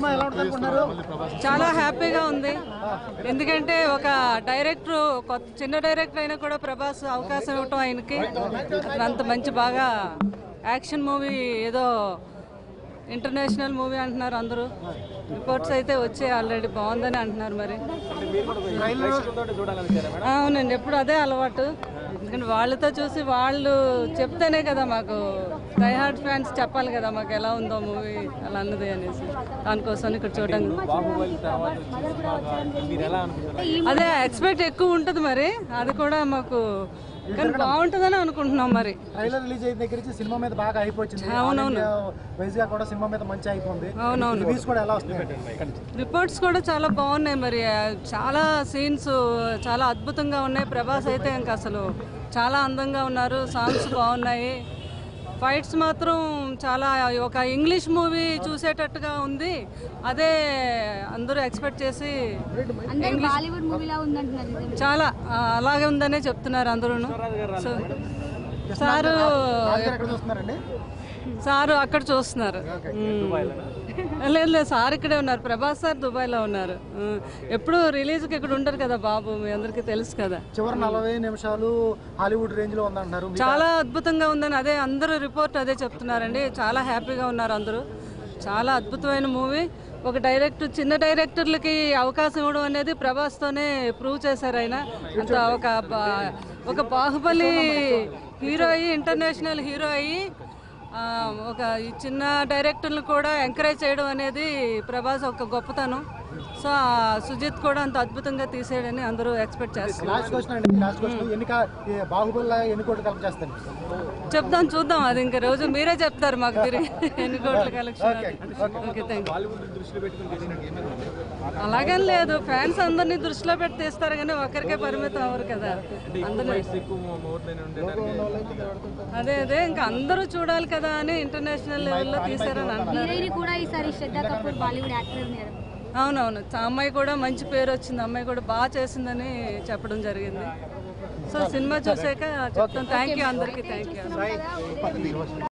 Cinema ఎలా ఉంటుంది అనుకుంటున్నారు చాలా హ్యాపీగా ఉంది ఎందుకంటే ఒక డైరెక్టర్ కొత్త చిన్న డైరెక్టర్ అయినా కూడా ప్రభాస్ అవకాశం ఇవ్వటం ఆయనకి అతను అంత మంచి బాగా యాక్షన్ మూవీ ఏదో ఇంటర్నేషనల్ మూవీ అంటున్నారు అందరూ రిపోర్ట్స్ అయితే వచ్చాయి ఆల్రెడీ బాగుందని అంటున్నారు మరి ఆ, అవునండి ఎప్పుడు అదే అలవాటు ఎందుకంటే వాళ్ళతో చూసి వాళ్ళు చెప్తేనే కదా మాకు డై హార్ట్ ఫ్యాన్స్ చెప్పాలి కదా మాకు ఎలా ఉందో మూవీ అలా అన్నది అనేసి దానికోసం ఇక్కడ చూడడానికి అదే ఎక్స్పెక్ట్ ఎక్కువ ఉంటుంది మరి అది కూడా మాకు కానీ బాగుంటుందని అనుకుంటున్నాం మరి ట్రైలర్ రిలీజ్ అయిన దగ్గర నుంచి సినిమా మీద బాగా అయిపోయింది అవునవును. వైజ్గా కూడా సినిమా మీద మంచి అయిపోయింది అవునవును రివ్యూస్ కూడా ఎలా వస్తున్నాయి రిపోర్ట్స్ కూడా చాలా బాగున్నాయి మరి ఆ, చాలా సీన్స్ చాలా అద్భుతంగా ఉన్నాయి ప్రభాస్ అయితే ఇంకా అసలు చాలా అందంగా ఉన్నారు సాంగ్స్ బాగున్నాయి ఫైట్స్ మాత్రం చాలా ఒక ఇంగ్లీష్ మూవీ చూసేటట్టుగా ఉంది అదే అందరూ ఎక్స్పెక్ట్ చేసి అందరూ బాలీవుడ్ మూవీలా ఉందంటున్నారు నిజమే. చాలా ఆ, అలాగే ఉందనే చెప్తున్నారు అందరూ సో సారు రాజుగారు ఎక్కడ చూస్తున్నారండి సారు అక్కడ చూస్తున్నారు మ్మ్. లేదు లేదు సార్ ఇక్కడే ఉన్నారు ప్రభాస్ సార్ దుబాయ్లో ఉన్నారు మ్మ్. ఎప్పుడు రిలీజ్కి ఇక్కడ ఉంటారు కదా బాబు మీ అందరికీ తెలుసు కదా చివరి నలభై నిమిషాలు హాలీవుడ్ రేంజ్ లో ఉందంటున్నారు మీ- చాలా అద్భుతంగా ఉందని అదే అందరూ రిపోర్ట్ అదే చెప్తున్నారండి చాలా హ్యాపీగా ఉన్నారు అందరూ చాలా అద్భుతమైన మూవీ ఒక డైరెక్టర్ చిన్న డైరెక్టర్లకి అవకాశం ఇవ్వడం అనేది ప్రభాస్తోనే ప్రూవ్ చేశారు ఆయన అంత ఒక బా- ఒక బాహుబలి హీరో అయ్యి ఇంటర్నేషనల్ హీరో అయ్యి ఆ, ఒక ఈ చిన్న డైరెక్టర్లు కూడా ఎంకరేజ్ చేయడం అనేది ప్రభాస్ ఒక గొప్పతనం సో ఆ సుజిత్ కూడా అంత అద్భుతంగా తీసేయడని అందరూ ఎక్స్పెక్ట్ చేస్తున్నారు లాస్ట్ క్వశ్చన్ అండి లాస్ట్ క్వశ్చన్ ఎన్ని కా- ఈ బాహుబలి ఎన్ని కోట్లు కలెక్ట్ చేస్తారు చెప్దాం చూద్దాం అది ఇంకా రోజు మీరే చెప్తారు మాకు తిరిగి ఎన్ని కోట్ల కలెక్షన్ ఓకే థ్యాంక్ అలాగని లేదు ఫ్యాన్స్ అందరినీ దృష్టిలో పెట్టి తీస్తారు కానీ ఒక్కరికే పరిమితం అవ్వరు కదా అందరూ అదే అదే ఇంకా అందరూ చూడాలి కదా అని ఇంటర్నేషనల్ లెవెల్లో తీసారని అంటున్నారు హీరోయిన్ కూడా ఈసారి శ్రద్ధా కపూర్ బాలీవుడ్ యాక్టర్ ఉన్నారు అవునవును ఆ అమ్మాయి కూడా మంచి పేరు వచ్చింది అమ్మాయి కూడా బాగా చేసిందని చెప్పడం జరిగింది సో సినిమా చూసాక చెప్తాను థ్యాంక్ యూ అందరికీ థ్యాంక్ యూ